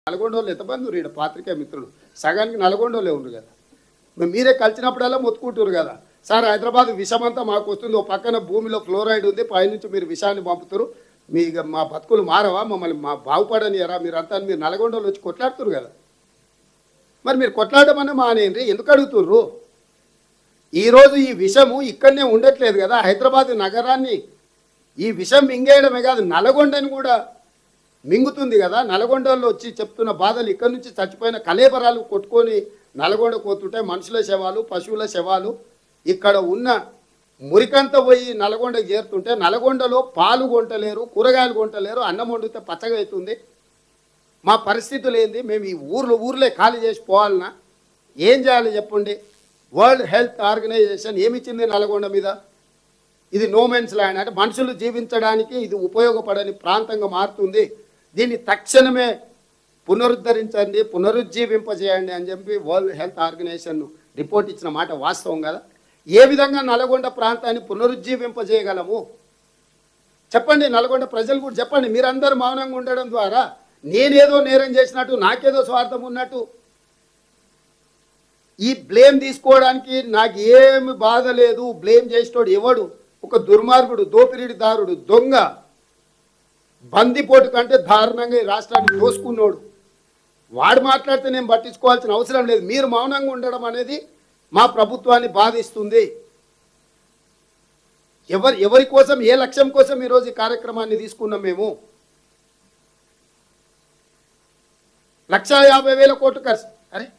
నల్గొండోళ్ళు ఎంతమంది ఉన్నారు ఈడ పాత్రికే మిత్రులు సగానికి నల్గొండోళ్ళే ఉన్నారు కదా మరి మీరే కలిసినప్పుడల్లా మొత్తుకుంటారు కదా సార్ హైదరాబాద్ విషమంతా మాకు వస్తుంది ఓ పక్కన భూమిలో ఫ్లోరైడ్ ఉంది పైనుంచి మీరు విషాన్ని పంపుతారు మీ ఇక మా బతుకులు మారవా మమ్మల్ని మా బాగుపడనియరా మీరంతా అని మీరు నల్గొండోళ్ళు వచ్చి కొట్లాడుతున్నారు కదా మరి మీరు కొట్లాడమని మానేయండి ఎందుకు అడుగుతుర్రు ఈరోజు ఈ విషము ఇక్కడనే ఉండట్లేదు కదా హైదరాబాద్ నగరాన్ని ఈ విషం మింగేయడమే కాదు నల్గొండని కూడా మింగుతుంది కదా నల్గొండలో వచ్చి చెప్తున్న బాధలు ఇక్కడ నుంచి చచ్చిపోయిన కలేబరాలు కొట్టుకొని నల్గొండ పోతుంటే మనుషుల శవాలు పశువుల శవాలు ఇక్కడ ఉన్న మురికంతా పోయి నల్గొండకి చేరుతుంటే నల్గొండలో పాలు కొంటలేరు కూరగాయలు కొంటలేరు అన్నం వండితే పచ్చగా అవుతుంది మా పరిస్థితులు ఏంది మేము ఈ ఊర్లో ఊర్లే ఖాళీ చేసి పోవాలనా ఏం చేయాలి చెప్పండి వరల్డ్ హెల్త్ ఆర్గనైజేషన్ ఏమిచ్చింది నల్గొండ మీద ఇది నోమెన్స్ ల్యాండ్ అంటే మనుషులు జీవించడానికి ఇది ఉపయోగపడని ప్రాంతంగా మారుతుంది దీన్ని తక్షణమే పునరుద్ధరించండి పునరుజ్జీవింపజేయండి అని చెప్పి వరల్డ్ హెల్త్ ఆర్గనైజేషన్ రిపోర్ట్ ఇచ్చిన మాట వాస్తవం కదా ఏ విధంగా నల్గొండ ప్రాంతాన్ని పునరుజ్జీవింపజేయగలము చెప్పండి నల్గొండ ప్రజలు కూడా చెప్పండి మీరందరూ మౌనంగా ఉండడం ద్వారా నేనేదో నేరం చేసినట్టు నాకేదో స్వార్థం ఉన్నట్టు ఈ బ్లేమ్ తీసుకోవడానికి నాకు ఏమి బాధ లేదు బ్లేమ్ చేసేటోడు ఎవడు ఒక దుర్మార్గుడు దోపిడీదారుడు దొంగ బందిపోటు కంటే దారుణంగా ఈ రాష్ట్రాన్ని దోసుకున్నోడు వాడు మాట్లాడితే నేను పట్టించుకోవాల్సిన అవసరం లేదు మీరు మౌనంగా ఉండడం అనేది మా ప్రభుత్వాన్ని బాధిస్తుంది ఎవరి ఎవరి కోసం ఏ లక్ష్యం కోసం ఈరోజు ఈ కార్యక్రమాన్ని తీసుకున్నాం మేము లక్ష యాభై వేల కోట్లు ఖర్చు అరే